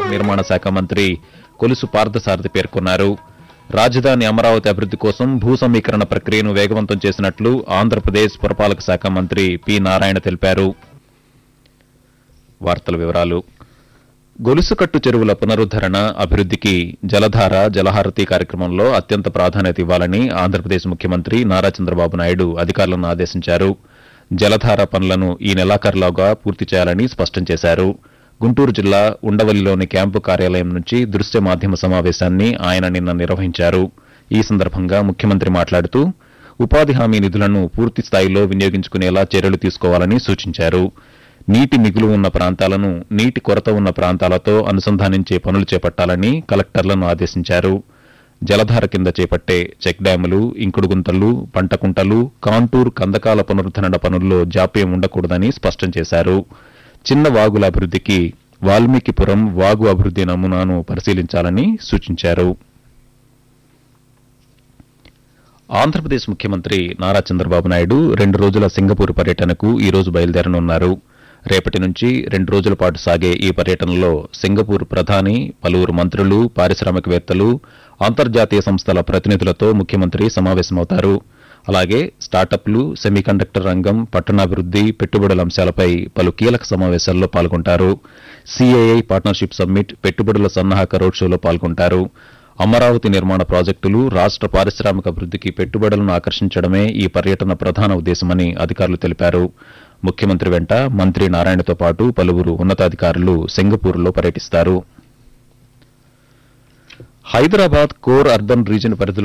నిర్మాణ శాఖ మంత్రి కొలుసు పార్థసారథి పేర్కొన్నారు రాజధాని అమరావతి అభివృద్ది కోసం భూ సమీకరణ ప్రక్రియను వేగవంతం చేసినట్లు ఆంధ్రప్రదేశ్ పురపాలక శాఖ మంత్రి పి నారాయణ తెలిపారు వార్తల వివరాలు గొలుసుకట్టు చెరువుల పునరుద్దరణ అభివృద్దికి జలధార జలహారతి కార్యక్రమంలో అత్యంత ప్రాధాన్యత ఇవ్వాలని ఆంధ్రప్రదేశ్ ముఖ్యమంత్రి నారా చంద్రబాబు నాయుడు అధికారులను ఆదేశించారు జలధార పనులను ఈ నెలాఖరులోగా పూర్తి చేయాలని స్పష్టం చేశారు గుంటూరు జిల్లా ఉండవల్లిలోని క్యాంపు కార్యాలయం నుంచి దృశ్య మాధ్యమ సమావేశాన్ని ఆయన నిన్న నిర్వహించారు ఈ సందర్భంగా ముఖ్యమంత్రి మాట్లాడుతూ ఉపాధి హామీ నిధులను పూర్తి స్థాయిలో వినియోగించుకునేలా చర్యలు తీసుకోవాలని సూచించారు నీటి మిగులు ఉన్న ప్రాంతాలను నీటి కొరత ఉన్న ప్రాంతాలతో అనుసంధానించే పనులు చేపట్టాలని కలెక్టర్లను ఆదేశించారు జలధార కింద చేపట్టే చెక్ డ్యాములు ఇంకుడు గుంతలు పంట కుంటలు కాంటూర్ కందకాల పునరుద్దరణ పనుల్లో జాప్యం ఉండకూడదని స్పష్టం చేశారు చిన్న వాగుల అభివృద్దికి వాల్మీకిపురం వాగు అభివృద్ది నమూనాను పరిశీలించాలని సూచించారు ఆంధ్రప్రదేశ్ ముఖ్యమంత్రి నారా చంద్రబాబు నాయుడు రెండు రోజుల సింగపూర్ పర్యటనకు ఈ రోజు బయలుదేరనున్నారు రేపటి నుంచి రెండు రోజుల పాటు సాగే ఈ పర్యటనలో సింగపూర్ ప్రధాని పలువురు మంత్రులు పారిశ్రామికవేత్తలు అంతర్జాతీయ సంస్థల ప్రతినిధులతో ముఖ్యమంత్రి సమావేశమవుతారు అలాగే స్టార్టప్లు సెమీకండక్టర్ రంగం పట్టణాభివృద్ది పెట్టుబడుల అంశాలపై పలు కీలక సమావేశాల్లో పాల్గొంటారు సిఐఐ పార్ట్నర్షిప్ సమ్మిట్ పెట్టుబడుల సన్నాహక రోడ్ షోలో పాల్గొంటారు అమరావతి నిర్మాణ ప్రాజెక్టులు రాష్ట్ర పారిశ్రామిక అభివృద్దికి పెట్టుబడులను ఆకర్షించడమే ఈ పర్యటన ప్రధాన ఉద్దేశమని అధికారులు తెలిపారు ముఖ్యమంత్రి వెంట మంత్రి నారాయణతో పాటు పలువురు ఉన్నతాధికారులు సింగపూర్లో పర్యటిస్తారు హైదరాబాద్ కోర్ అర్బన్ రీజన్ పరిధిలో